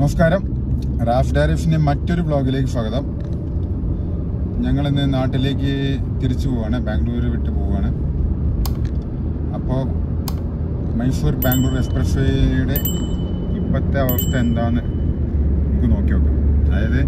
നമസ്കാരം റാഫ് ഡയറക്സിന്റെ മറ്റൊരു ബ്ലോഗിലേക്ക് സ്വാഗതം ഞങ്ങൾ ഇന്ന് നാട്ടിലേക്ക് തിരിച്ചു പോവാണ് ബാംഗ്ലൂർ വിട്ട് പോവാണ് അപ്പോൾ മൈസൂർ ബാംഗ്ലൂർ എക്സ്പ്രസ് വേയുടെ ഇപ്പോഴത്തെ അവസ്ഥ എന്താന്ന് നമുക്ക് നോക്കി നോക്കാം അതായത്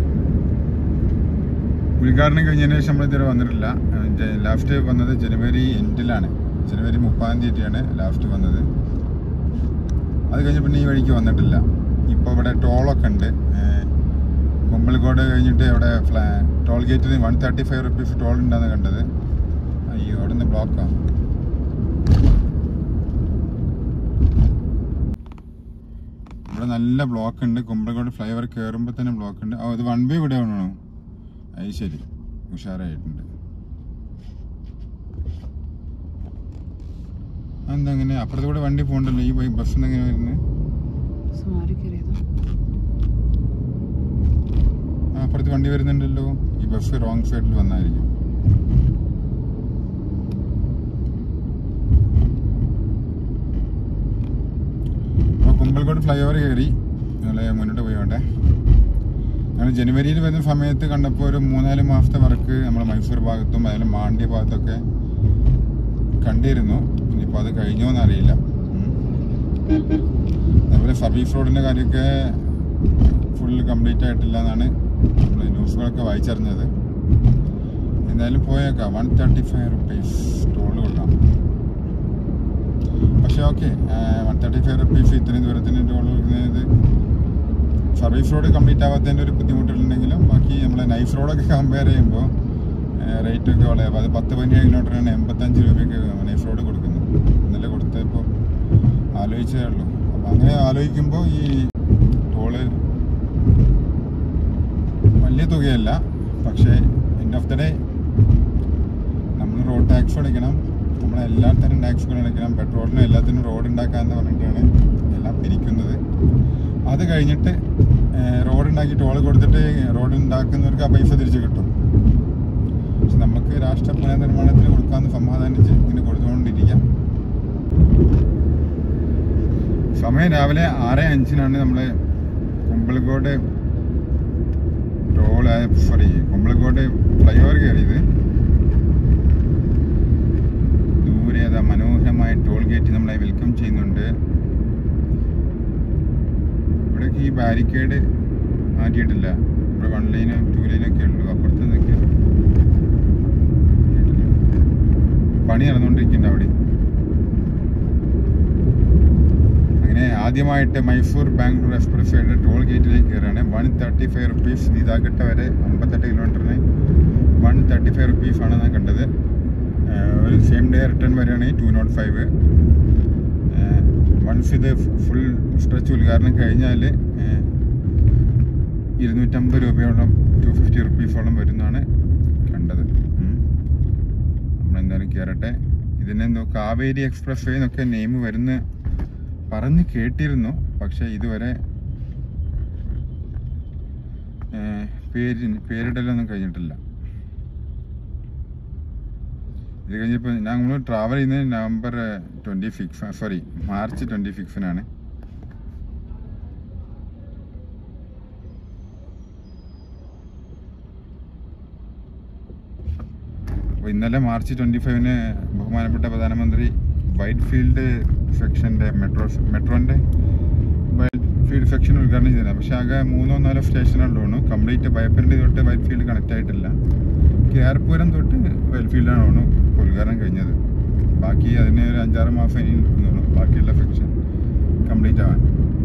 ഉദ്ഘാടനം കഴിഞ്ഞതിന് ശേഷം നമ്മൾ ഇതുവരെ വന്നിട്ടില്ല ലാസ്റ്റ് വന്നത് ജനുവരി എൻഡിലാണ് ജനുവരി മുപ്പതാം തീയതിയാണ് ലാസ്റ്റ് വന്നത് അത് കഴിഞ്ഞ് പിന്നെ ഈ വഴിക്ക് വന്നിട്ടില്ല ഇപ്പോൾ ഇവിടെ ടോളൊക്കെ ഉണ്ട് ഏഹ് കുമ്പളക്കോട് കഴിഞ്ഞിട്ട് ഇവിടെ ഫ്ലാ ടോൾ ഗേറ്റിൽ one thirty five rupees toll ഉണ്ടെന്ന് കണ്ടത് അയ്യോ അവിടെ നിന്ന് ബ്ലോക്കാണ് ഇവിടെ നല്ല ബ്ലോക്ക് ഉണ്ട് കുമ്പളക്കോട് ഫ്ലൈ ഓവർ കയറുമ്പോൾ തന്നെ ബ്ലോക്ക് ഉണ്ട് ഓ ഇത് വൺ വേ ഇവിടെ ആണോ അത് ശരി ഉഷാറായിട്ടുണ്ട് എന്താ അങ്ങനെ അപ്പുറത്ത് കൂടെ വണ്ടി പോകണ്ടല്ലോ ഈ ബസ് എങ്ങനെ വരുന്നത് സുമാരി കയറിയതാ ആ, അപ്പുറത്ത് വണ്ടി വരുന്നുണ്ടല്ലോ ഈ ബസ് റോങ് സൈഡിൽ വന്നായിരിക്കും അപ്പോൾ കുമ്പൽക്കോട് ഫ്ലൈ ഓവർ കയറി ഞങ്ങൾ മുന്നോട്ട് പോയോട്ടെ ഞങ്ങൾ ജനുവരിയിൽ വരുന്ന സമയത്ത് കണ്ടപ്പോൾ ഒരു മൂന്നാല് മാസത്തെ വർക്ക് നമ്മൾ മൈസൂർ ഭാഗത്തും അതുപോലെ മാണ്ഡ്യ ഭാഗത്തൊക്കെ കണ്ടിരുന്നു ഇനിയിപ്പോൾ അത് കഴിഞ്ഞോ എന്നറിയില്ല ഉം. അതുപോലെ സർവീസ് റോഡിൻ്റെ കാര്യമൊക്കെ ഫുൾ കംപ്ലീറ്റ് ആയിട്ടില്ല എന്നാണ് നമ്മൾ ന്യൂസുകളൊക്കെ വായിച്ചറിഞ്ഞത് എന്തായാലും പോയേക്കാം one thirty five rupees toll കൊടുക്കാം പക്ഷേ okay one thirty five rupees ഇത്രയും ദൂരത്തിന് ടോൾ കൊടുക്കുന്നത് സർവീസ് റോഡ് കംപ്ലീറ്റ് ആവാത്തതിൻ്റെ ഒരു ബുദ്ധിമുട്ടുണ്ടെങ്കിലും ബാക്കി നമ്മളെ നൈഫ് റോഡൊക്കെ കമ്പയർ ചെയ്യുമ്പോൾ റേറ്റ് ഒക്കെ വളരെ അത് പത്ത് പതിനേഴ് കിലോമീറ്ററാണ് എൺപത്തഞ്ച് രൂപയ്ക്ക് നൈഫ് റോഡ് കൊടുക്കുന്നത് ഇന്നലെ കൊടുത്തപ്പോൾ ആലോചിച്ചതേ ഉള്ളൂ അപ്പം അങ്ങനെ ആലോചിക്കുമ്പോൾ ഈ ടോള് വലിയ തുകയല്ല പക്ഷേ എൻഡ് ഓഫ് ദ ഡേ നമ്മൾ റോഡ് ടാക്സ് അടയ്ക്കണം നമ്മൾ എല്ലാ തരം ടാക്സുകളും അടയ്ക്കണം പെട്രോളിനും എല്ലാത്തിനും റോഡ് ഉണ്ടാക്കാന്ന് പറഞ്ഞിട്ടാണ് എല്ലാം പിരിക്കുന്നത് അത് കഴിഞ്ഞിട്ട് റോഡ് ഉണ്ടാക്കി ടോൾ കൊടുത്തിട്ട് റോഡ് ഉണ്ടാക്കുന്നവർക്ക് ആ പൈസ തിരിച്ചു കിട്ടും പക്ഷെ നമുക്ക് രാഷ്ട്ര പുനർനിർമ്മാണത്തിന് കൊടുക്കാമെന്ന് സമാധാനിച്ച് ഇങ്ങനെ കൊടുത്തുകൊണ്ടിരിക്കാം സമയം രാവിലെ ആറ് അഞ്ചിനാണ് നമ്മൾ Kumbalagodu toll sorry Kumbalagodu flyover കയറിയത് ദൂരെ അതാ മനോഹരമായ ടോൾ ഗേറ്റ് നമ്മളെ വെൽക്കം ചെയ്യുന്നുണ്ട് ഇവിടേക്ക് ഈ ബാരിക്കേഡ് മാറ്റിയിട്ടില്ല ഇവിടെ വൺ ലൈനും ടു ലൈനൊക്കെ ഉള്ളൂ അപ്പുറത്ത് നിന്നൊക്കെ പണി നടന്നുകൊണ്ടിരിക്കുന്നുണ്ട് അവിടെ അങ്ങനെ ആദ്യമായിട്ട് മൈസൂർ ബാംഗ്ലൂർ എക്സ്പ്രസ് വേയുടെ ടോൾ ഗേറ്റിലേക്ക് കയറുകയാണ് one thirty five rupees Nidaghatta വരെ അമ്പത്തെട്ട് കിലോമീറ്ററിന് വൺ തേർട്ടി ഫൈവ് റുപ്പീസ് ആണ് ഞാൻ കണ്ടത് ഏഹ് ഒരു സെയിം ഡേ റിട്ടേൺ വരികയാണെങ്കിൽ ടു നോട്ട് ഫൈവ് വൺസ് ഇത് ഫുൾ സ്ട്രെച്ച് ഉദ്ഘാടനം കഴിഞ്ഞാൽ ഇരുന്നൂറ്റമ്പത് രൂപയോളം ടു ഫിഫ്റ്റി റുപ്പീസോളം വരുന്നതാണ് കണ്ടത് ഉം. നമ്മളെന്തായാലും കയറട്ടെ ഇതിനെന്തോ കാവേരി എക്സ്പ്രസ് വേ എന്നൊക്കെ നെയിം വരുന്ന പറഞ്ഞ് കേട്ടിരുന്നു പക്ഷെ ഇതുവരെ ഏഹ്, പേര് പേരിടലൊന്നും കഴിഞ്ഞിട്ടില്ല ഇത് കഴിഞ്ഞപ്പോൾ ഞങ്ങൾ ട്രാവൽ ചെയ്യുന്നത് November twenty six sorry March twenty സിക്സിനാണ് അപ്പോൾ ഇന്നലെ മാർച്ച് ട്വൻറ്റി ഫൈവിന് ബഹുമാനപ്പെട്ട പ്രധാനമന്ത്രി വൈറ്റ് ഫീൽഡ് സെക്ഷൻ്റെ മെട്രോ മെട്രോൻ്റെ വൈറ്റ് ഫീൽഡ് സെക്ഷൻ ഉദ്ഘാടനം ചെയ്തത് പക്ഷേ ആകെ മൂന്നോ നാലോ സ്റ്റേഷനുള്ളൂ കംപ്ലീറ്റ് ഭയപ്പെടേണ്ടി തൊട്ട് വൈറ്റ് ഫീൽഡ് കണക്ട് ആയിട്ടില്ല കേർപൂരം തൊട്ട് വൈറ്റ് ഫീൽഡാണ് തോന്നുന്നു ഉദ്ഘാടനം കഴിഞ്ഞത് ബാക്കി അതിന് ഒരു അഞ്ചാറ് മാസം ഇനി നിൽക്കുന്നുള്ളൂ ബാക്കിയുള്ള സെക്ഷൻ കംപ്ലീറ്റ് ആവാൻ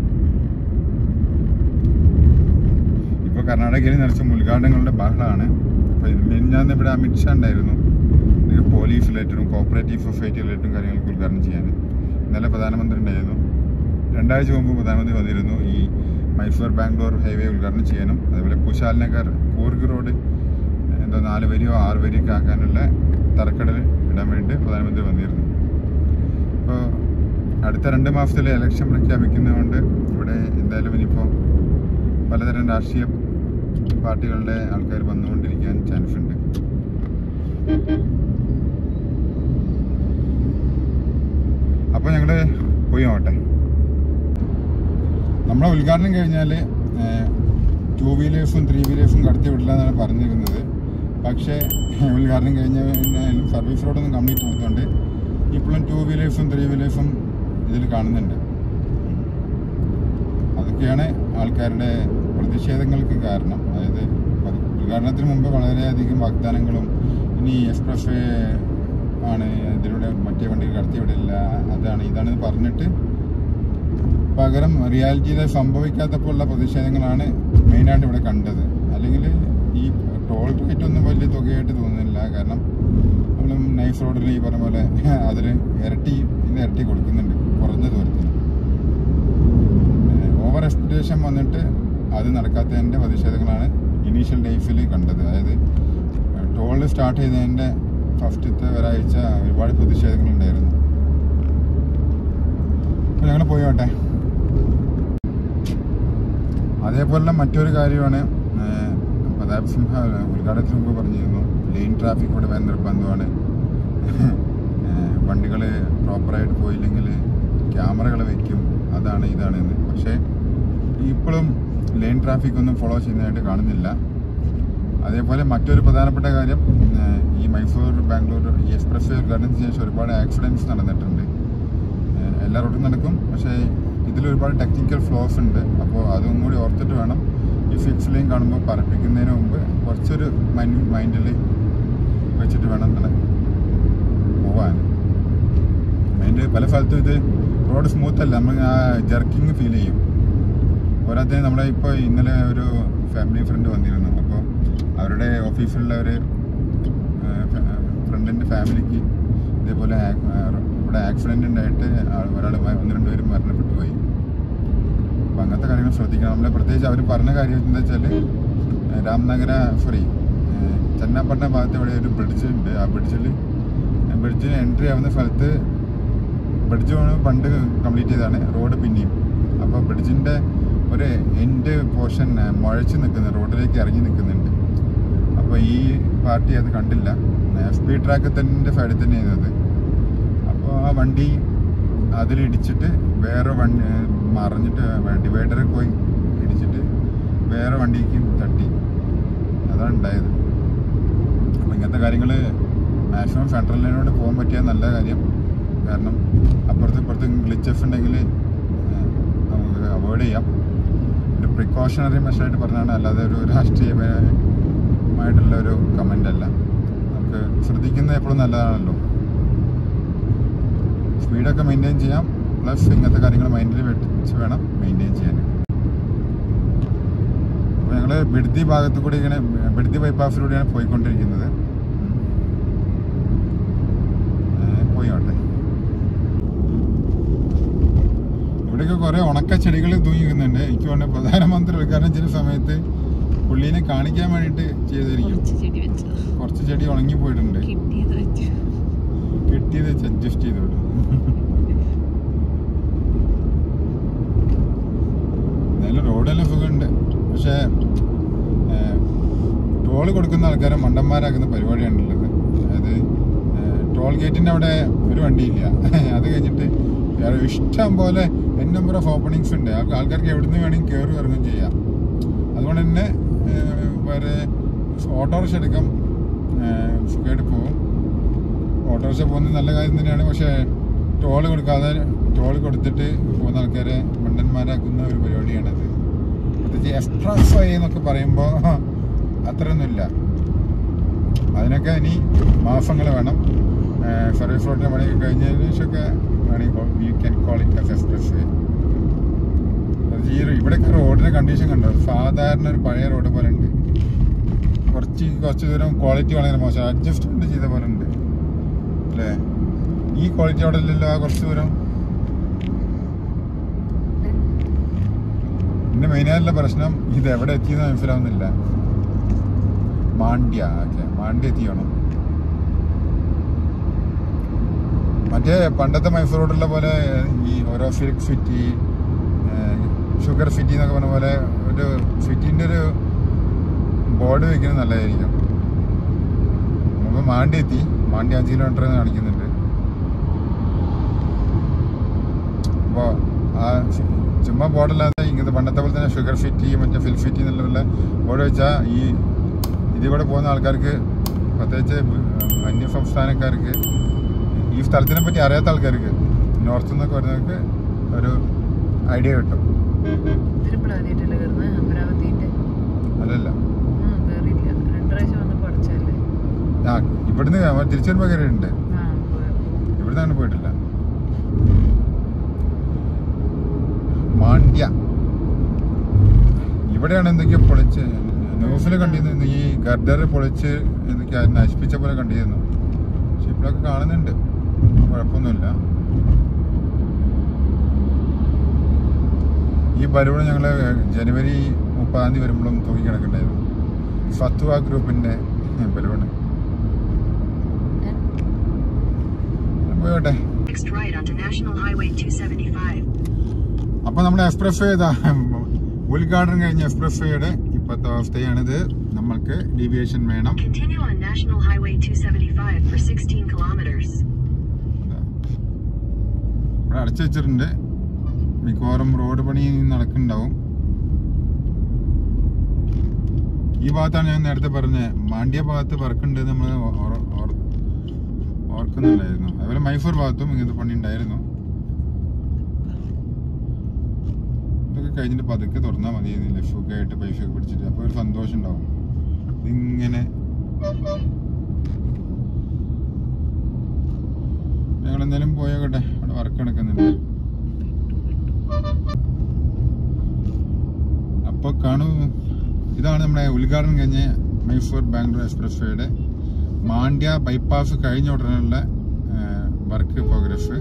ഇപ്പോൾ കർണാടകയിൽ നിറച്ച ഉദ്ഘാടനങ്ങളുടെ ബഹളമാണ് ഇപ്പോൾ മിനിഞ്ഞാന്ന് ഇവിടെ അമിത്ഷാ ഉണ്ടായിരുന്നു ഇത് പോലീസ് റിലേറ്റഡും കോപ്പറേറ്റീവ് സൊസൈറ്റി റിലേറ്റഡും കാര്യങ്ങൾക്ക് ഉദ്ഘാടനം ചെയ്യാൻ ഇന്നലെ പ്രധാനമന്ത്രി ഉണ്ടായിരുന്നു രണ്ടാഴ്ച മുമ്പ് പ്രധാനമന്ത്രി വന്നിരുന്നു ഈ മൈസൂർ ബാംഗ്ലൂർ ഹൈവേ ഉദ്ഘാടനം ചെയ്യാനും അതുപോലെ കുശാൽ നഗർ കൂർഗ് റോഡ് എന്തോ നാല് വരിയോ ആറ് വരിയോ ഒക്കെ ആക്കാനുള്ള തറക്കടൽ ഇടാൻ വേണ്ടി പ്രധാനമന്ത്രി വന്നിരുന്നു അപ്പോൾ അടുത്ത രണ്ട് മാസത്തിൽ ഇലക്ഷൻ പ്രഖ്യാപിക്കുന്നതുകൊണ്ട് ഇവിടെ എന്തായാലും ഇനിയിപ്പോൾ പലതരം രാഷ്ട്രീയ പാർട്ടികളുടെ ആൾക്കാർ വന്നുകൊണ്ടിരിക്കാൻ ചാൻസ് ഉണ്ട് അപ്പോൾ ഞങ്ങൾ പോയി നോട്ടെ നമ്മളെ ഉദ്ഘാടനം കഴിഞ്ഞാൽ ടൂ വീലേഴ്സും ത്രീ വീലേഴ്സും കടത്തി വിടില്ല എന്നാണ് പറഞ്ഞിരുന്നത് പക്ഷേ ഉദ്ഘാടനം കഴിഞ്ഞാലും സർവീസ് റോഡൊന്നും കംപ്ലീറ്റ് ആയതുകൊണ്ട് ഇപ്പോഴും ടൂ വീലേഴ്സും ത്രീ വീലേഴ്സും ഇതിൽ കാണുന്നുണ്ട് അതൊക്കെയാണ് ആൾക്കാരുടെ പ്രതിഷേധങ്ങൾക്ക് കാരണം അതായത് അത് ഉദ്ഘാടനത്തിന് മുമ്പ് വളരെയധികം വാഗ്ദാനങ്ങളും ഇനി എക്സ്പ്രസ് വേ ആണ് ഇതിലൂടെ മറ്റേ വണ്ടികൾ കടത്തിവിടില്ല അതാണ് ഇതാണെന്ന് പറഞ്ഞിട്ട് പകരം റിയാലിറ്റിയിൽ സംഭവിക്കാത്തപ്പോഴുള്ള പ്രതിഷേധങ്ങളാണ് മെയിനായിട്ട് ഇവിടെ കണ്ടത് അല്ലെങ്കിൽ ഈ ടോൾ റേറ്റ് ഒന്നും വലിയ തുകയായിട്ട് തോന്നുന്നില്ല കാരണം നമ്മൾ നൈഫ് റോഡിൽ ഈ പറഞ്ഞ പോലെ അതിൽ ഇരട്ടി ഇതിൻ്റെ ഇരട്ടി കൊടുക്കുന്നുണ്ട് കുറഞ്ഞ ദൂരത്തിന് ഓവർ എക്സ്പെക്ടേഷൻ വന്നിട്ട് അത് നടക്കാത്തതിൻ്റെ പ്രതിഷേധങ്ങളാണ് ഇനീഷ്യൽ ഡേയ്സിൽ കണ്ടത് അതായത് ടോൾ സ്റ്റാർട്ട് ചെയ്തതിൻ്റെ ഫസ്റ്റത്തെ ഒരാഴ്ച ഒരുപാട് പ്രതിഷേധങ്ങളുണ്ടായിരുന്നു അപ്പോൾ ഞങ്ങൾ പോയോട്ടെ അതേപോലെ മറ്റൊരു കാര്യമാണ് ഏഹ്, പ്രതാപ് സിംഹ ഉദ്ഘാടനത്തിന് മുമ്പ് പറഞ്ഞിരുന്നു ലൈൻ ട്രാഫിക് ഇവിടെ വേണ്ട നിർബന്ധമാണ് വണ്ടികൾ പ്രോപ്പറായിട്ട് പോയില്ലെങ്കിൽ ക്യാമറകൾ വെക്കും അതാണ് ഇതാണ് എന്ന് പക്ഷേ ഇപ്പോഴും ലൈൻ ട്രാഫിക് ഒന്നും ഫോളോ ചെയ്യുന്നതായിട്ട് കാണുന്നില്ല അതേപോലെ മറ്റൊരു പ്രധാനപ്പെട്ട കാര്യം ഏഹ്, ഈ മൈസൂർ ബാംഗ്ലൂർ ഈ എക്സ്പ്രസ് വേ ഉദ്ഘാടനത്തിന് ശേഷം ഒരുപാട് ആക്സിഡൻറ്റ്സ് നടന്നിട്ടുണ്ട് ഏഹ്, എല്ലാ റോഡും നടക്കും പക്ഷേ ഇതിൽ ഒരുപാട് ടെക്നിക്കൽ ഫ്ലോസ് ഉണ്ട് അപ്പോൾ അതും കൂടി ഓർത്തിട്ട് വേണം ഈ സിക്സ് ലൈൻ കാണുമ്പോൾ പറപ്പിക്കുന്നതിന് മുമ്പ് കുറച്ചൊരു മൈൻഡിൽ വെച്ചിട്ട് വേണം നട പോവാൻ അതിൻ്റെ പല സ്ഥലത്തും ഇത് റോഡ് സ്മൂത്ത് അല്ല നമ്മൾ ആ ജർക്കിങ് ഫീൽ ചെയ്യും പോരാത്തതിന് നമ്മുടെ ഇപ്പോൾ ഇന്നലെ ഒരു ഫാമിലി ഫ്രണ്ട് വന്നിരുന്നു അപ്പോൾ അവരുടെ ഓഫീസിലുള്ള ഒരു ഫ്രണ്ടിൻ്റെ ഫാമിലിക്ക് ഇതേപോലെ ആ- ആ, ഇവിടെ ആക്സിഡൻ്റ് ഉണ്ടായിട്ട് ഒരാൾ ഒന്ന് രണ്ട് പേരും മരണപ്പെട്ടു പോയി അപ്പം അങ്ങനത്തെ കാര്യങ്ങൾ ശ്രദ്ധിക്കണം നമ്മൾ പ്രത്യേകിച്ച് അവർ പറഞ്ഞ കാര്യം എന്താ വെച്ചാൽ രാംനഗര സോറി ചെന്നാപ്പട്ടണ ഭാഗത്ത് ഇവിടെ ഒരു ബ്രിഡ്ജ് ഉണ്ട് ആ ബ്രിഡ്ജിൽ ബ്രിഡ്ജിന് എൻട്രി ആവുന്ന സ്ഥലത്ത് ബ്രിഡ്ജ് പണ്ട് കംപ്ലീറ്റ് ചെയ്തതാണ് റോഡ് പിന്നെയും അപ്പോൾ ബ്രിഡ്ജിൻ്റെ ഒരു എൻഡ് പോർഷൻ മുഴച്ച് നിൽക്കുന്നു റോഡിലേക്ക് ഇറങ്ങി നിൽക്കുന്നുണ്ട് അപ്പോൾ ഈ പാർട്ടി അത് കണ്ടില്ല സ്പീഡ് ട്രാക്ക് തന്നെ സൈഡിൽ തന്നെ ചെയ്യുന്നത് അപ്പോൾ ആ വണ്ടി അതിലിടിച്ചിട്ട് വേറെ വണ്ടി മറിഞ്ഞിട്ട് ഡിവൈഡറിൽ പോയി ഇടിച്ചിട്ട് വേറെ വണ്ടിക്ക് തട്ടി അതാണ് ഉണ്ടായത് അപ്പോൾ ഇങ്ങനത്തെ കാര്യങ്ങൾ മാക്സിമം സെൻട്രൽ ലൈനോട് പോകാൻ പറ്റിയ നല്ല കാര്യം കാരണം അപ്പുറത്ത് ഇപ്പുറത്ത് ഗ്ലിച്ചസ് ഉണ്ടെങ്കിൽ നമുക്ക് അവോയ്ഡ് ചെയ്യാം ഒരു പ്രിക്കോഷണറി മെഷറായിട്ട് പറഞ്ഞാണ് അല്ലാതെ ഒരു രാഷ്ട്രീയമായിട്ടുള്ള ഒരു കമൻ്റ് അല്ല നമുക്ക് ശ്രദ്ധിക്കുന്നത് എപ്പോഴും നല്ലതാണല്ലോ സ്പീഡൊക്കെ മെയിൻറ്റെയിൻ ചെയ്യാം പ്ലസ് ഇങ്ങനത്തെ കാര്യങ്ങൾ മൈൻഡിൽ വെച്ച് വേണം മെയിൻറ്റെയിൻ ചെയ്യാൻ അപ്പോൾ ഞങ്ങൾ ബിഡ്തി ഭാഗത്തു കൂടി ഇങ്ങനെ ബിഡ്തി ബൈപ്പാസിലൂടെയാണ് പോയിക്കൊണ്ടിരിക്കുന്നത് ഏ, പോയോട്ടെ ഇവിടെയൊക്കെ കുറേ ഉണക്ക ചെടികൾ തൂങ്ങിക്കുന്നുണ്ട് എനിക്ക് തോന്നുന്നു പ്രധാനമന്ത്രി ഉദ്ഘാടനം ചെയ്യുന്ന സമയത്ത് പുള്ളീനെ കാണിക്കാൻ വേണ്ടിയിട്ട് ചെയ്തിരിക്കും കുറച്ച് ചെടി വെച്ചത് കുറച്ച് ചെടി ഉണങ്ങി പോയിട്ടുണ്ട് കിട്ടിയത് വെച്ചു കിട്ടിയത് വെച്ച് അഡ്ജസ്റ്റ് ചെയ്ത് വിടും എന്നാലും റോഡെല്ലാം സുഖമുണ്ട് പക്ഷേ ടോൾ കൊടുക്കുന്ന ആൾക്കാരെ മണ്ടന്മാരാക്കുന്ന പരിപാടിയാണുള്ളത് അതായത് ടോൾ ഗേറ്റിൻ്റെ അവിടെ ഒരു വണ്ടിയില്ല അത് കഴിഞ്ഞിട്ട് വേറെ ഇഷ്ടം പോലെ എൻ നമ്പർ ഓഫ് ഓപ്പണിങ്സ് ഉണ്ട് ആ ആൾക്കാർക്ക് എവിടുന്ന് വേണമെങ്കിൽ കയറി ഇറങ്ങും ചെയ്യാം അതുകൊണ്ട് തന്നെ ഏഹ്, വേറെ ഓട്ടോറിക്ഷ എടുക്കാം ഏഹ്, സുഖമായിട്ട് പോകും ഓട്ടോറിക്ഷ പോകുന്നത് നല്ല കാര്യം തന്നെയാണ് പക്ഷേ ടോൾ കൊടുക്കാതെ ടോൾ കൊടുത്തിട്ട് പോകുന്ന ആൾക്കാരെ മണ്ടന്മാരാക്കുന്ന ഒരു പരിപാടിയാണത് പ്രത്യേകിച്ച് എക്സ്പ്രസ് വേ എന്നൊക്കെ പറയുമ്പോൾ അത്രയൊന്നുമില്ല അതിനൊക്കെ ഇനി മാസങ്ങൾ വേണം സർവീസ് റോഡിൻ്റെ പണിയൊക്കെ കഴിഞ്ഞതിന് ശേഷമൊക്കെ വേണമെങ്കിൽ we can call it as expressway ഈ ഇവിടെയൊക്കെ റോഡിൻ്റെ കണ്ടീഷൻ കണ്ടോ സാധാരണ ഒരു പഴയ റോഡ് പോലെ ഉണ്ട് കുറച്ച് കുറച്ച് ദൂരം ക്വാളിറ്റി വളരെ മോശം അഡ്ജസ്റ്റ്മെന്റ് ചെയ്ത പോലെ ഉണ്ട് അല്ലേ ഈ ക്വാളിറ്റി അവിടെ ഇല്ലല്ലോ ആ കുറച്ച് ദൂരം പിന്നെ മെയിനായിട്ടുള്ള പ്രശ്നം ഇത് എവിടെ എത്തിയെന്ന് മനസ്സിലാവുന്നില്ല മാണ്ഡ്യ ഓക്കെ മാണ്ഡ്യ എത്തിയണം മറ്റേ പണ്ടത്തെ മൈസൂർ റോഡുള്ള പോലെ ഈ ഓരോ സിൽക്ക് സിറ്റി ഷുഗർ സിറ്റി എന്നൊക്കെ പറഞ്ഞ പോലെ ഒരു സിറ്റിൻ്റെ ഒരു ബോർഡ് വെക്കുന്നത് നല്ലതായിരിക്കും നമുക്ക് മാണ്ടി എത്തി മാണ്ടി അഞ്ച് കിലോമീറ്റർ കാണിക്കുന്നുണ്ട് അപ്പോൾ ആ ചുമ്മാ ബോർഡല്ലാതെ ഇങ്ങനത്തെ പണ്ടത്തെ പോലെ തന്നെ ഷുഗർ ഫിറ്റി മറ്റേ ഫിൽ ഫിറ്റി എന്നുള്ള ബോർഡ് വെച്ചാൽ ഈ ഇതിൽ കൂടെ പോകുന്ന ആൾക്കാർക്ക് പ്രത്യേകിച്ച് അന്യ സംസ്ഥാനക്കാർക്ക് ഈ സ്ഥലത്തിനെ പറ്റി അറിയാത്ത ആൾക്കാർക്ക് നോർത്ത് നിന്നൊക്കെ വരുന്നവർക്ക് ഒരു ഐഡിയ കിട്ടും തിരുപ്പിളാതിയിട്ടല്ലേ കയറുന്നത് അമരാവതിന്റെ അല്ലല്ല ആ കയറിയില്ല രണ്ടു പ്രാവശ്യം വന്നപ്പോൾ അടച്ചല്ലേ ആ ഇവിടുന്ന് അവൻ തിരിച്ചു വരുമ്പോൾ കയറിയിട്ടുണ്ട് ആ പോയത് ഇവിടുന്ന് അങ്ങനെ പോയിട്ടില്ല മാണ്ഡ്യ ഇവിടെയാണ് എന്തൊക്കെയോ പൊളിച്ച് ന്യൂസിൽ കണ്ടിരുന്നു ഈ ഗർഡർ പൊളിച്ച് എന്തൊക്കെയാ നശിപ്പിച്ച പോലെ കണ്ടിരുന്നു പക്ഷെ ഇപ്പോഴൊക്കെ കാണുന്നുണ്ട് കുഴപ്പമൊന്നുമില്ല ഈ ബലൂൺ ഞങ്ങൾ ജനുവരി മുപ്പതാം തീയതി വരുമ്പോഴും തൂക്കിക്കിടക്കണ്ടായിരുന്നു ഫത്വ ഗ്രൂപ്പിന്റെ ബലൂണ് പോയോട്ടെ Next right onto National Highway 275. അപ്പൊ നമ്മുടെ എക്സ്പ്രസ് വേ ഇതാ ഉദ്ഘാടനം കഴിഞ്ഞ എക്സ്പ്രസ് വേയുടെ ഇപ്പോഴത്തെ അവസ്ഥയാണിത് നമ്മൾക്ക് ഡീവിയേഷൻ വേണം Continue on National Highway 275 for 16 kilometers. ഇതാ. ഇവിടെ അടച്ചു വെച്ചിട്ടുണ്ട് മിക്കവാറും റോഡ് പണി നടക്കുന്നുണ്ടാവും ഈ ഭാഗത്താണ് ഞാൻ നേരത്തെ പറഞ്ഞത് മാണ്ഡ്യ ഭാഗത്ത് വർക്കുണ്ട് നമ്മൾ ഓർക്കുന്നുണ്ടായിരുന്നു അതുപോലെ മൈസൂർ ഭാഗത്തും ഇങ്ങനത്തെ പണി ഉണ്ടായിരുന്നു ഇതൊക്കെ കഴിഞ്ഞിട്ട് പതുക്കെ തുറന്നാൽ മതി ലഫൊക്കെ ആയിട്ട് പൈസ ഒക്കെ പിടിച്ചിട്ട് അപ്പോൾ ഒരു സന്തോഷം ഉണ്ടാവും ഇതിങ്ങനെ ഞങ്ങൾ എന്തായാലും പോയോട്ടെ അവിടെ വർക്ക് നടക്കുന്നുണ്ട് അപ്പോൾ കാണൂ ഇതാണ് നമ്മുടെ ഉദ്ഘാടനം കഴിഞ്ഞ മൈസൂർ ബാംഗ്ലൂർ എക്സ്പ്രസ് വേയുടെ മാണ്ഡ്യ ബൈപ്പാസ് കഴിഞ്ഞ ഉടനെയുള്ള വർക്ക് പ്രോഗ്രസ്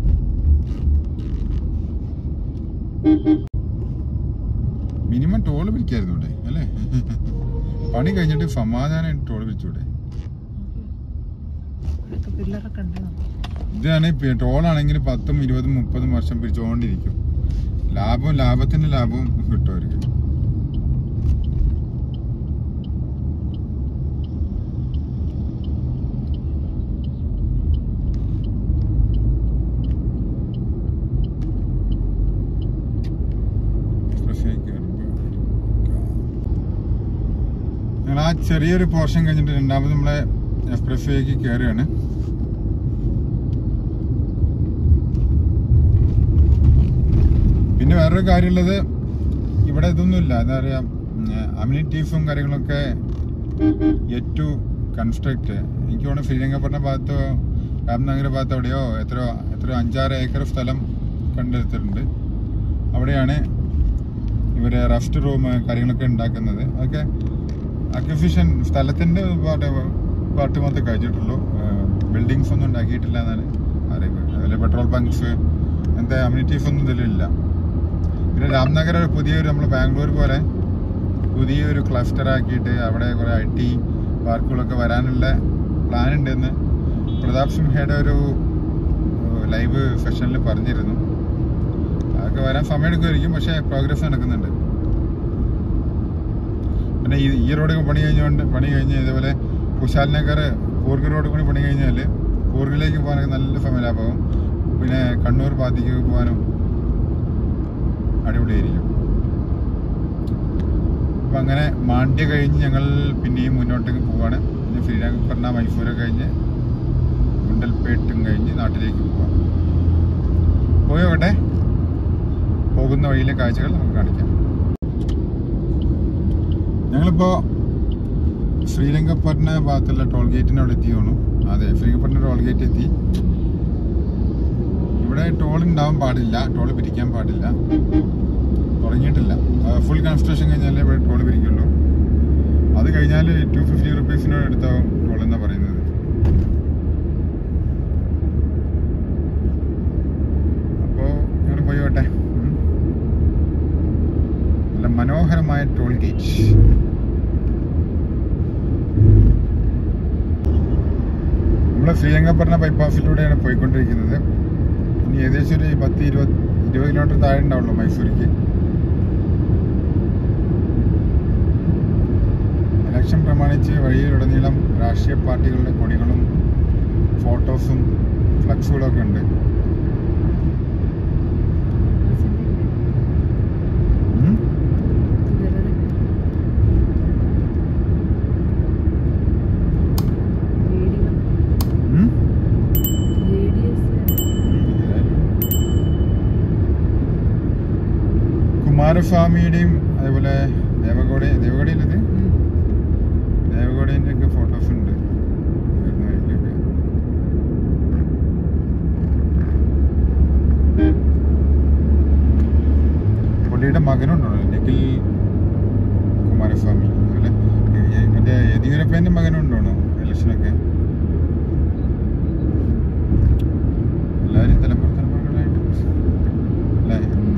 മിനിമം ടോൾ പിരിക്കായിരുന്നു ഇവിടെ അല്ലേ പണി കഴിഞ്ഞിട്ട് സമാധാനമായിട്ട് ടോൾ പിരിച്ചൂടെ ഇവിടെയൊക്കെ പില്ലറൊക്കെ ഉണ്ട് ഇതാണ് ടോളാണെങ്കിൽ പത്തും ഇരുപതും മുപ്പതും വർഷം പിരിച്ചുകൊണ്ടിരിക്കും ലാഭം ലാഭത്തിന്റെ ലാഭവും കിട്ടുമായിരിക്കും ഞങ്ങൾ ആ ചെറിയൊരു പോർഷൻ കഴിഞ്ഞിട്ട് രണ്ടാമത് നമ്മളെ എക്സ്പ്രസ് വേക്ക് കയറുകയാണ് പിന്നെ വേറൊരു കാര്യമുള്ളത് ഇവിടെ ഇതൊന്നുമില്ല എന്താ പറയാ അമ്യൂണിറ്റീസും കാര്യങ്ങളൊക്കെ ടു കൺസ്ട്രക്ട് എനിക്ക് തോന്നുന്നു ശ്രീരംഗപട്ടണ ഭാഗത്തോ രാംനഗര ഭാഗത്തോ എവിടെയോ എത്രയോ എത്രയോ അഞ്ചാറ് ഏക്കർ സ്ഥലം കണ്ടെടുത്തിട്ടുണ്ട് അവിടെയാണ് ഇവര് റെസ്റ്റ് റൂം കാര്യങ്ങളൊക്കെ ഉണ്ടാക്കുന്നത് അതൊക്കെ അക്വിസിഷൻ സ്ഥലത്തിന്റെ പാട്ട് പാട്ട് മാത്രമേ കഴിച്ചിട്ടുള്ളൂ ബിൽഡിങ്സ് ഒന്നും ഉണ്ടാക്കിയിട്ടില്ല എന്നാണ് അറിവ് അതുപോലെ പെട്രോൾ ബങ്ക്സ് അങ്ങനത്തെ അമ്യൂണിറ്റീസ് ഒന്നും ഇതിലില്ല പിന്നെ രാംനഗർ ഒരു പുതിയൊരു നമ്മൾ ബാംഗ്ലൂർ പോലെ പുതിയൊരു ക്ലസ്റ്റർ ആക്കിയിട്ട് അവിടെ കുറെ ഐ ടി പാർക്കുകളൊക്കെ വരാനുള്ള പ്ലാൻ ഉണ്ടെന്ന് പ്രതാപ് സിംഹയുടെ ഒരു ലൈവ് സെഷനിൽ പറഞ്ഞിരുന്നു അതൊക്കെ വരാൻ സമയമെടുക്കുമായിരിക്കും പക്ഷേ പ്രോഗ്രസ് നടക്കുന്നുണ്ട് പിന്നെ ഈ ഈ റോഡ് പണി കഴിഞ്ഞുകൊണ്ട് പണി കഴിഞ്ഞ് ഇതേപോലെ കുശാൽ നഗർ കൂർഗ് റോഡ് കൂടി പണി കഴിഞ്ഞാൽ കൂർഗിലേക്ക് പോകാനൊക്കെ നല്ല സമയം ലാഭമാകും പിന്നെ കണ്ണൂർ ഭാഗത്തേക്ക് പോകാനും അടിപൊളിയായിരിക്കും അപ്പം അങ്ങനെ മാണ്ഡ്യ കഴിഞ്ഞ് ഞങ്ങൾ പിന്നെയും മുന്നോട്ടേക്ക് പോവാണ് പിന്നെ ശ്രീരംഗപട്ടണ മൈസൂരൊക്കെ കഴിഞ്ഞ് ഗുണ്ടൽപേട്ടും കഴിഞ്ഞ് നാട്ടിലേക്ക് പോവാം പോയോട്ടെ പോകുന്ന വഴിയിലെ കാഴ്ചകൾ നമുക്ക് കാണിക്കാം ഞങ്ങളിപ്പോ ശ്രീരംഗപട്ടണ ഭാഗത്തുള്ള ടോൾ ഗേറ്റിന് അവിടെ എത്തിയോണു അതെ ശ്രീരംഗപട്ടണ ടോൾ ഗേറ്റ് എത്തി ഇവിടെ ടോൾ ഉണ്ടാവാൻ പാടില്ല ടോൾ പിരിക്കാൻ പാടില്ല തുടങ്ങിയിട്ടില്ല ഫുൾ കൺസ്ട്രക്ഷൻ കഴിഞ്ഞാലേ ഇവിടെ ടോൾ പിരിക്കുള്ളൂ അത് കഴിഞ്ഞാൽ ടു ഫിഫ്റ്റി റുപ്പീസിനോട് എടുത്താവും ടോൾ എന്നാ പറയുന്നത് അപ്പോൾ ഞങ്ങൾ പോയോട്ടെ ഉം. നല്ല മനോഹരമായ ടോൾ ഗേറ്റ് നമ്മൾ ശ്രീരംഗപട്ടണ ബൈപ്പാസിലൂടെയാണ് പോയിക്കൊണ്ടിരിക്കുന്നത് ഇനി ഏകദേശം ഒരു പത്ത് ഇരുപത് ഇരുപത് കിലോമീറ്റർ താഴെ ഉണ്ടാവുള്ളൂ മൈസൂരിക്ക് ഇലക്ഷൻ പ്രമാണിച്ച് വഴിയിലുടനീളം രാഷ്ട്രീയ പാർട്ടികളുടെ കൊടികളും ഫോട്ടോസും ഫ്ലക്സുകളും ഒക്കെ ഉണ്ട് കുമാരസ്വാമിയുടെയും അതേപോലെ ദേവഗൗഡ ദേവഗൗഡയിലത് ദേവഗൗഡേൻ്റെ ഒക്കെ ഫോട്ടോസ് ഉണ്ട് വരുന്ന വഴിക്കൊക്കെ പുള്ളിയുടെ മകനുണ്ടോ നിഖിൽ കുമാരസ്വാമി അതുപോലെ ഈ- ഈ മറ്റേ യെദ്യൂരപ്പേൻ്റെ മകനുണ്ടോ ഇലക്ഷനൊക്കെ എല്ലാവരും തലമുറ തലമുറകളായിട്ട് അല്ലേ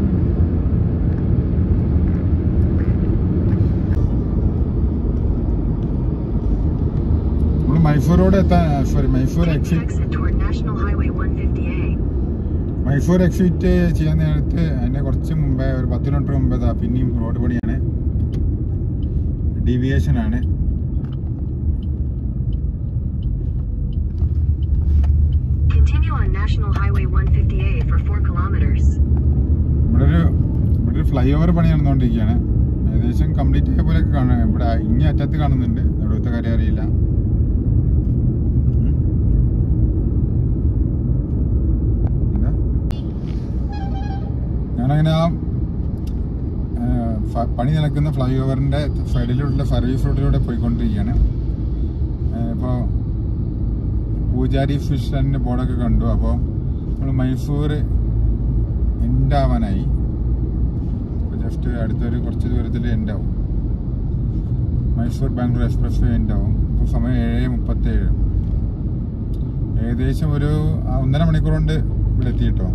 നമ്മൾ മൈസൂർ റോഡ് എത്താൻ sorry Mysore Take the exit exit toward National Highway 150A. Mysore exit ചെയ്യാൻ നേരത്ത് അതിനെ കുറച്ച് മുമ്പേ ഒരു പത്ത് കിലോമീറ്റർ മുമ്പേ ദാ പിന്നെയും റോഡ് പണിയാണ് ഡീവിയേഷൻ ആണ് Continue on National Highway 150A for 4 kilometers. ഇവിടെ ഒരു ഇവിടെ ഒരു ഫ്ലൈ ഓവർ പണി നടന്നുകൊണ്ടിരിക്കുകയാണ് ഏകദേശം കംപ്ലീറ്റ് ആയ പോലെയൊക്കെ കാണാം ഇവിടെ ഇങ്ങേ അറ്റത്ത് കാണുന്നുണ്ട് ഇവിടുത്തെ കാര്യം അറിയില്ല ഉം. എന്താ ഞാനങ്ങനെ ആ ആ, ഫ- പണി നടക്കുന്ന ഫ്ലൈ ഓവറിൻ്റെ സൈഡിലുള്ള സർവീസ് റോഡിലൂടെ പോയിക്കൊണ്ടിരിക്കുകയാണ് ഇപ്പോൾ പൂജാരി ഫിഷ് ആൻഡ് ബോർഡൊക്കെ കണ്ടു അപ്പോൾ നമ്മൾ മൈസൂർ എൻഡ് ആവാനായി ജസ്റ്റ് അടുത്തൊരു കുറച്ച് ദൂരത്തിൽ എൻഡ് ആവും Mysore Bangalore expressway end ആവും ഇപ്പോൾ സമയം ഏഴ് മുപ്പത്തേഴ് ഏകദേശം ഒരു ആ, ഒന്നര മണിക്കൂർ കൊണ്ട് ഇവിടെ എത്തി കേട്ടോ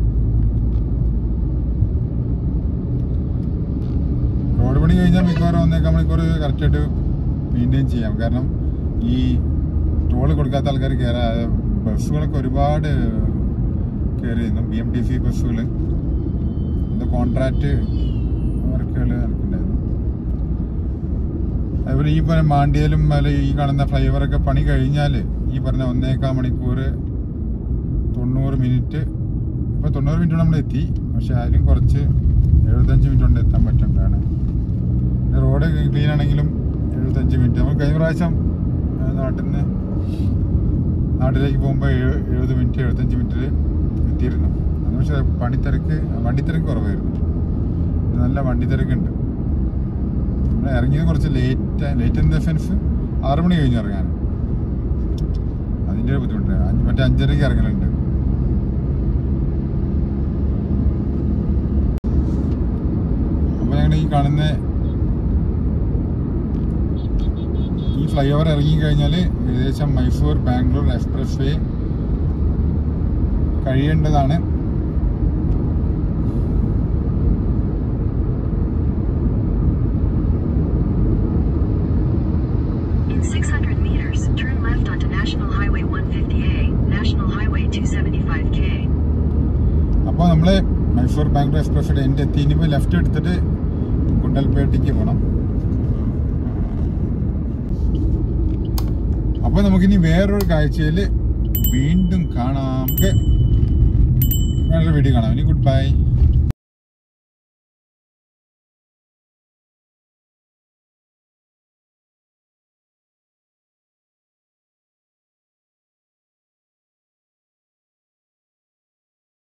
റോഡ് പണി കഴിഞ്ഞാൽ മിക്കവാറും ഒന്നേക്കാൽ മണിക്കൂർ കറക്റ്റായിട്ട് മെയിൻറ്റെയിൻ ചെയ്യാം കാരണം ഈ ടോള് കൊടുക്കാത്ത ആൾക്കാർ കയറാ ബസ്സുകളൊക്കെ ഒരുപാട് കയറിയിരുന്നു ബി എം ടി സി ബസ്സുകൾ എന്താ കോൺട്രാക്റ്റ് വർക്കുകൾ നടക്കുന്നുണ്ടായിരുന്നു അതുപോലെ ഈ പറഞ്ഞ മാണ്ടിയലും അല്ല ഈ കാണുന്ന ഫ്ലൈ ഓവറൊക്കെ പണി കഴിഞ്ഞാൽ ഈ പറഞ്ഞ ഒന്നേക്കാൽ മണിക്കൂർ തൊണ്ണൂറ് മിനിറ്റ് ഇപ്പോൾ തൊണ്ണൂറ് മിനിറ്റ് നമ്മൾ എത്തി പക്ഷെ അതിലും കുറച്ച് എഴുപത്തഞ്ച് മിനിറ്റ് കൊണ്ട് എത്താൻ പറ്റുന്നതാണ് റോഡ് ക്ലീൻ ആണെങ്കിലും എഴുപത്തഞ്ച് മിനിറ്റ് നമ്മൾ കഴിഞ്ഞ പ്രാവശ്യം ആ, നാട്ടിൽ നിന്ന് നാട്ടിലേക്ക് പോകുമ്പോൾ എഴു എഴുപത് മിനിറ്റ് എഴുപത്തഞ്ച് മിനിറ്റിൽ എത്തിയിരുന്നു അന്ന് പക്ഷേ പണിത്തിരക്ക് വണ്ടിത്തിരക്ക് കുറവായിരുന്നു ഇത് നല്ല വണ്ടിത്തിരക്കുണ്ട് നമ്മൾ ഇറങ്ങിയത് കുറച്ച് late late in the sense ആറ് മണി കഴിഞ്ഞ് ഇറങ്ങാൻ അതിൻ്റെ ഒരു ബുദ്ധിമുട്ട് അഞ്ച് മറ്റേ അഞ്ചരയ്ക്ക് ഇറങ്ങലുണ്ട് അപ്പോൾ ഞങ്ങൾ ഈ കാണുന്ന ഈ ഫ്ലൈ ഓവർ ഇറങ്ങി കഴിഞ്ഞാൽ ഏകദേശം മൈസൂർ ബാംഗ്ലൂർ എക്സ്പ്രസ് വേ കഴിയേണ്ടതാണ് In 600 meters, turn left onto National Highway 150A, National Highway 275K. അപ്പോൾ നമ്മൾ മൈസൂർ ബാംഗ്ലൂർ എക്സ്പ്രസ് വേ എൻ്റെ എത്തി ഇനിയിപ്പോൾ ലെഫ്റ്റ് എടുത്തിട്ട് ഗുണ്ടൽപേട്ടയ്ക്ക് പോകണം അപ്പോൾ നമുക്കിനി വേറൊരു കാഴ്ചയിൽ വീണ്ടും കാണാം വേറൊരു വീഡിയോ കാണാം ഇനി ഗുഡ് ബൈ